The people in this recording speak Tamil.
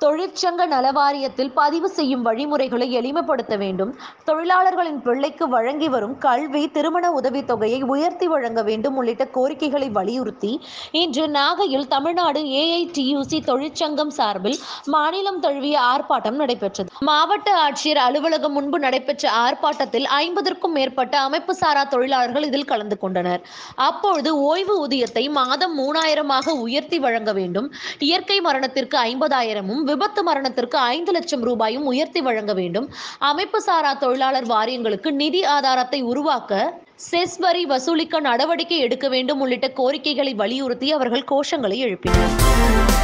தொழிற்சங்க நலவாரியத்தில் பதிவு செய்யும் வழிமுறைகளை எளிமைப்படுத்த வேண்டும் தொழிலாளர்களின் பிள்ளைக்கு வழங்கி வரும் கல்வி திருமண உதவித் தொகையை உயர்த்தி வழங்க வேண்டும் உள்ளிட்ட கோரிக்கைகளை வலியுறுத்தி இன்று நாகையில் தமிழ்நாடு ஏஐடியூசி தொழிற்சங்கம் சார்பில் மாநிலம் தழுவிய ஆர்ப்பாட்டம் நடைபெற்றது மாவட்ட ஆட்சியர் அலுவலகம் முன்பு நடைபெற்ற ஆர்ப்பாட்டத்தில் ஐம்பதற்கும் மேற்பட்ட அமைப்பு சாரா தொழிலாளர்கள் இதில் கலந்து கொண்டனர் அப்பொழுது ஓய்வு ஊதியத்தை மாதம் மூணாயிரமாக உயர்த்தி வழங்க வேண்டும் இயற்கை மரணத்திற்கு ஐம்பதாயிரமும் விபத்து மரணத்திற்கு ஐந்து லட்சம் ரூபாயும் உயர்த்தி வழங்க வேண்டும் அமைப்பு சாரா தொழிலாளர் வாரியங்களுக்கு நிதி ஆதாரத்தை உருவாக்க செஸ் வரி வசூலிக்க நடவடிக்கை எடுக்க வேண்டும் உள்ளிட்ட கோரிக்கைகளை வலியுறுத்தி அவர்கள் கோஷங்களை எழுப்பினர்